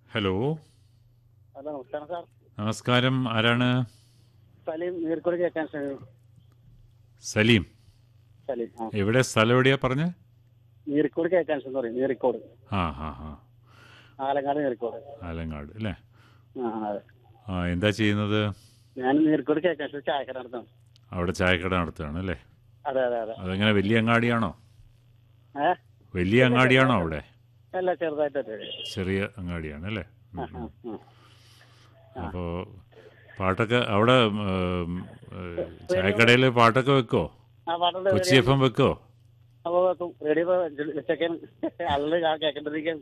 Hello hello നമസ്കാരം sir നമസ്കാരം ആരാണ് സലീം നീർക്കോട് കേൾക്കാൻ ശ്രമിക്കും സലീം സലീം ആ എവിടെ സ്ഥലം എവിടെയാ പറഞ്ഞ നീർക്കോട് കേൾക്കാൻ ശ്രമിക്കും പറയും നീർക്കോട് ആ ഹാ ഹാ ആലങ്ങാട് നീർക്കോട് ആലങ്ങാട് അല്ലേ ആ അതെ ആ എന്താ ചെയ്യുന്നത് ഞാൻ നീർക്കോട് കേൾക്കാൻ ശ്രമിച്ചു ചായക്കട നടത്തണം അവിടെ ചായക്കട നടത്തുകയാണ് അല്ലേ അതെ അതെ അതെ അതെങ്ങനെ വലിയ അങ്ങാടിയാണോ ഏ വലിയ അങ്ങാടിയാണോ അവിടെ അല്ല ചെറുതായിട്ടൊക്കെ ചെറിയ അങ്ങാടിയാണ് അല്ലേ ആ ആ ആ അപ്പോൾ പാട്ടൊക്കെ അവിടെ ഉം, ഏ, ചായക്കടയിൽ പാട്ടൊക്കെ വെക്കോ ആ പാട്ടുണ്ട് കൊച്ചി എഫ് എം വെക്കോ അപ്പോൾ വെക്കും റേഡിയോ വെച്ചേക്കാൻ ആളുകൾ കേൾക്കേണ്ടിരിക്കാൻ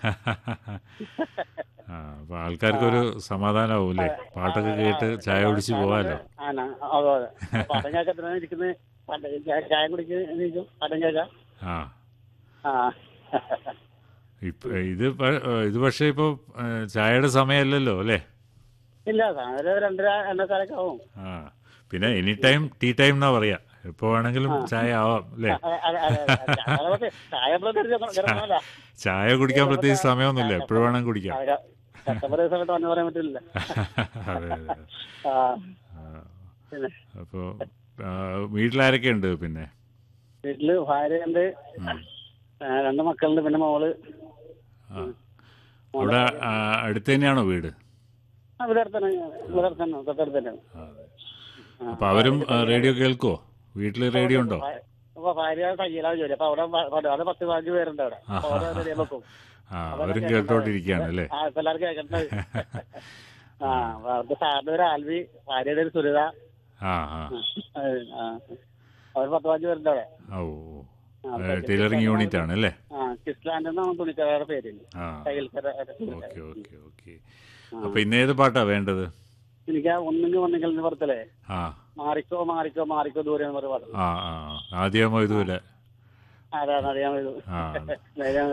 ആ അപ്പോൾ ആൾക്കാർക്കൊരു സമാധാനമാവും അല്ലേ പാട്ടൊക്കെ കേട്ട് ചായ കുടിച്ച് പോകാമല്ലോ ആ ന- അതെ അതെ പടം കേൾക്കത്തിനാണ് ഇരിക്കുന്നത് പടം ചായ- ചായ കുടിക്കും പടം കേൾക്കാം ആ ആ ഇപ്പ ഇത് പ- ഇത് പക്ഷേ ഇപ്പോൾ ചായയുടെ സമയമല്ലല്ലോ അല്ലേ ഇല്ല സാധനം ഒരു രണ്ടര എണ്ണക്കാലൊക്കെ ആവും ആ പിന്നെ എനി ടൈം ടീ ടൈം എന്നാ പറയാ എപ്പോ വേണമെങ്കിലും ചായ ആവാം അല്ലേ അതെ, അതെ, അതെ, അതെ. ചായ നമുക്ക് ചായ എപ്പോഴും തിരിച്ച് കിടക്കണമല്ലോ. ചായ കുടിക്കാൻ പ്രത്യേകിച്ച് സമയമൊന്നുമില്ല എപ്പോഴും വേണം കുടിക്കാം ചായ കസ്റ്റമർ സമയത്ത് വന്നു പറയാൻ പറ്റില്ല അതെ അതെ ആ ആ, പിന്നെ അപ്പോ ആ, വീട്ടിലാരൊക്കെ ഉണ്ട് പിന്നെ വീട്ടില് ഭാര്യയുണ്ട് ഉം. ആ, രണ്ട് മക്കളുണ്ട് പിന്നെ മോള് ആ. അവിടെ ആ, അടുത്ത് തന്നെയാണോ വീട് ആ, ഇവിടെ അടുത്ത് തന്നെ ഇവിടെ അടുത്ത് തന്നെ തൊട്ടടുത്ത് തന്നെയാണ് ആ, അതെ. അപ്പൊ അവരും ആ, റേഡിയോ കേൾക്കുവോ വീട്ടില് റേഡിയോ ഉണ്ടോ ഭാ- അപ്പൊ ഭാര്യ തയ്യലാണ് ജോലി അപ്പൊ അവിടെ വ- വ- അവിടെ പത്ത് പതിനഞ്ച് പേരുണ്ട് അവിടെ അപ്പൊ ഓരോ റെഡിയാ വെക്കും ആ അവരും കേട്ടോണ്ടിരിക്കുകയാണ് അല്ലേ ആ ഇപ്പൊ എല്ലാവർക്കും കേൾക്കണ്ടത് ആ അപ്പൊ അവിടുത്തെ സാറിന്റെ ഒരു ആൽവി ഭാര്യയുടെ ഒരു സുരിത ആ ആ ആ, ആ. അവർ പത്ത് പതിനഞ്ച് പേരുണ്ട് അവിടെ ഓ ആ, ടൈലറിംഗ് യൂണിറ്റ് ആണ് അല്ലേ ആ കിസ്ലാൻഡ് എന്നാണ് തുണിക്കടയുടെ പേര് ആ തയ്യൽക്കര ഓക്കെ ഓക്കെ ഓക്കെ അപ്പൊ ഇന്ന് ഏത് പാട്ടാ വേണ്ടത് എനിക്ക് ആ ഒന്നിന് ഒന്നെങ്കിൽ പുറത്തല്ലേ ആ മാറിക്കോ മാറിക്കോ മാറിക്കോ ദൂരെ എന്ന് പറഞ്ഞ പാട്ട് ആ ആ ആദ്യമോ ഇതുപോലെ അതാണ് അറിയാൻ ആ ഞാൻ